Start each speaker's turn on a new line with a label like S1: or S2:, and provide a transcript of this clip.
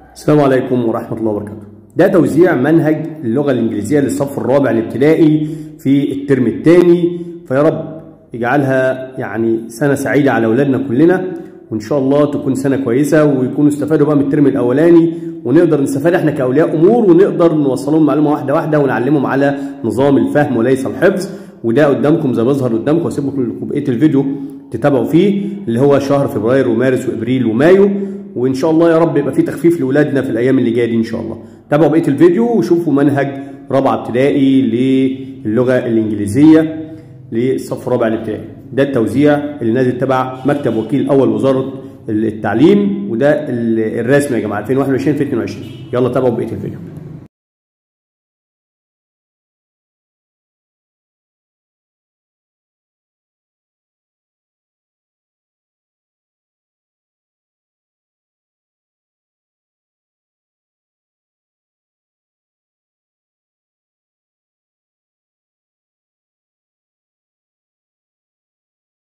S1: السلام عليكم ورحمة الله وبركاته. ده توزيع منهج اللغة الإنجليزية للصف الرابع الابتدائي في الترم الثاني فيا رب يجعلها يعني سنة سعيدة على أولادنا كلنا وإن شاء الله تكون سنة كويسة ويكونوا استفادوا بقى من الترم الأولاني ونقدر نستفاد احنا كأولياء أمور ونقدر نوصلهم معلومة واحدة واحدة ونعلمهم على نظام الفهم وليس الحفظ وده قدامكم زي ما بيظهر قدامكم واسيب لكم بقية الفيديو تتابعوا فيه اللي هو شهر فبراير ومارس وابريل ومايو وان شاء الله يا رب يبقى في تخفيف لاولادنا في الايام اللي جايه دي ان شاء الله تابعوا بقيه الفيديو وشوفوا منهج رابعه ابتدائي للغه الانجليزيه للصف الرابع الابتدائي ده التوزيع اللي نازل تبع مكتب وكيل اول وزاره التعليم وده الرسمي يا جماعه 2021 2022 يلا تابعوا بقيه الفيديو